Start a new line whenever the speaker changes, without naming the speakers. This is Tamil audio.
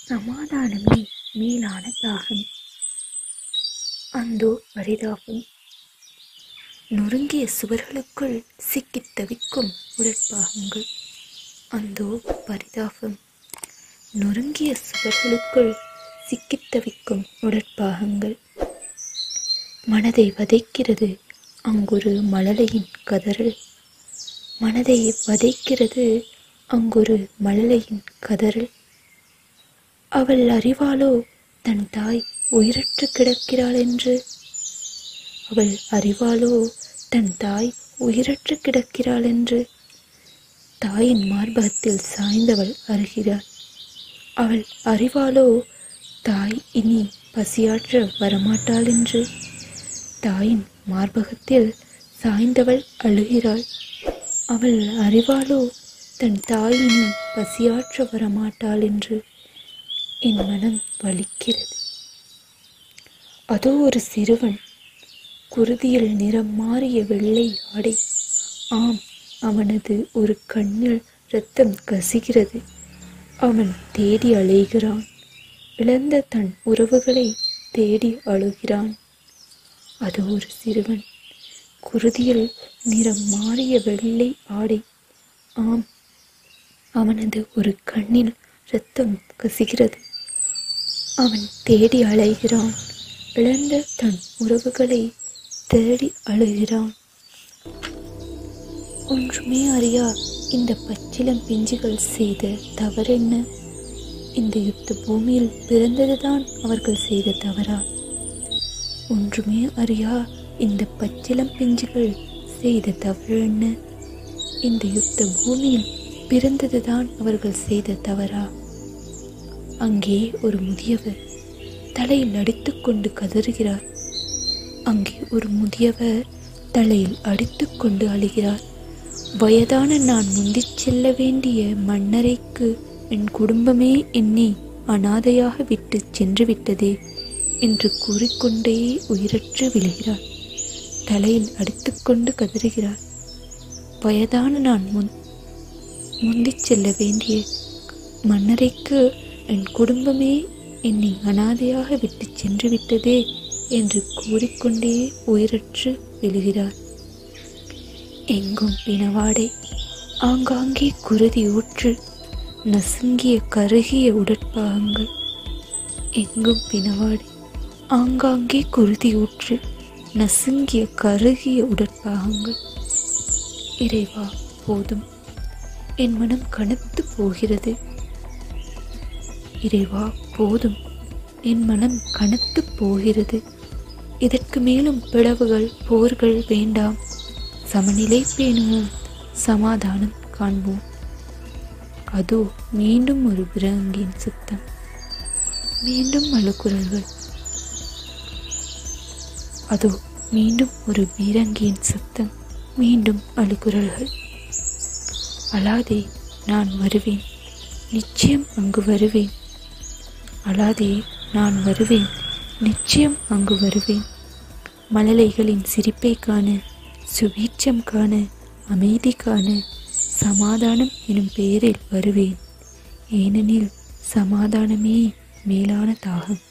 சமாதானமே மேலான தாகம் அந்தோ பரிதாபம் நொறுங்கிய சுவர்களுக்குள் சிக்கித் தவிக்கும் உடற்பாகங்கள் அந்தோ பரிதாபம் நொறுங்கிய சுவர்களுக்குள் சிக்கித் தவிக்கும் உடற்பாகங்கள் மனதை வதைக்கிறது அங்கொரு மழலையின் கதறல் மனதை வதைக்கிறது அங்கொரு மழலையின் கதறல் அவள் அறிவாளோ தன் தாய் உயிரற்று கிடக்கிறாள் என்று அவள் அறிவாளோ தன் தாய் உயிரற்று கிடக்கிறாள் என்று தாயின் மார்பகத்தில் சாய்ந்தவள் அருகிறாள் அவள் அறிவாளோ தாய் இனி பசியாற்ற வரமாட்டாள் என்று தாயின் மார்பகத்தில் சாய்ந்தவள் அழுகிறாள் அவள் அறிவாளோ தன் தாய் இனி பசியாற்ற வரமாட்டாள் என்று என் மனம் வலிக்கிறது அதோ ஒரு சிறுவன் குருதியில் நிறம் மாறிய வெள்ளை ஆடை ஆம் அவனது ஒரு கண்ணில் இரத்தம் கசிகிறது அவன் தேடி அலைகிறான் இழந்த தன் உறவுகளை தேடி அழுகிறான் அது ஒரு சிறுவன் குருதியில் நிறம் மாறிய வெள்ளை ஆடை ஆம் அவனது ஒரு கண்ணில் இரத்தம் கசிகிறது அவன் தேடி அலைகிறான் இழந்த தன் உறவுகளை தேடி அழுகிறான் ஒன்றுமே அறியா இந்த பச்சிலம் பிஞ்சுகள் செய்த தவறென்ன இந்த யுத்த பூமியில் பிறந்ததுதான் அவர்கள் செய்த தவறா ஒன்றுமே அறியா இந்த பச்சிலம் பிஞ்சுகள் செய்த தவறு என்ன இந்த யுத்த பூமியில் பிறந்ததுதான் அவர்கள் செய்த தவறா அங்கே ஒரு முதியவர் தலையில் அடித்துக்கொண்டு கதறுகிறார் அங்கே ஒரு முதியவர் தலையில் அடித்துக்கொண்டு அழுகிறார் வயதான நான் முந்திச் செல்ல வேண்டிய மன்னரைக்கு என் குடும்பமே என்னை அனாதையாக விட்டு சென்று விட்டதே என்று கூறிக்கொண்டே உயிரற்று விழுகிறார் தலையில் அடித்துக்கொண்டு கதறுகிறார் வயதான நான் முன் முந்திச் செல்ல வேண்டிய மன்னரைக்கு என் குடும்பமே என்னை அனாதையாக விட்டு சென்று விட்டதே என்று கூறிக்கொண்டே உயிரற்று விழுகிறார் எங்கும் பிணவாடை ஆங்காங்கே குருதி ஊற்று நசுங்கிய கருகிய உடற்பாகங்கள் எங்கும் பிணவாடை ஆங்காங்கே குருதி ஊற்று நசுங்கிய கருகிய உடற்பாகங்கள் இறைவா போதும் என் மனம் கனத்து போகிறது இறைவா போதும் என் மனம் கனத்து போகிறது இதற்கு மேலும் பிளவுகள் போர்கள் வேண்டாம் சமநிலை பேணுவோம் சமாதானம் காண்போம் அதோ மீண்டும் ஒரு விரங்கின் சுத்தம் மீண்டும் அழுக்குரல்கள் அதோ மீண்டும் ஒரு பீரங்கியின் சத்தம் மீண்டும் அழுகுரல்கள் அழாதே நான் வருவேன் நிச்சயம் அங்கு வருவேன் அழாதே நான் வருவேன் நிச்சயம் அங்கு வருவேன் மழலைகளின் சிரிப்பை காண சுபீட்சம் காண அமைதி காண சமாதானம் எனும் பெயரில் வருவேன் ஏனெனில் சமாதானமே மேலான தாகம்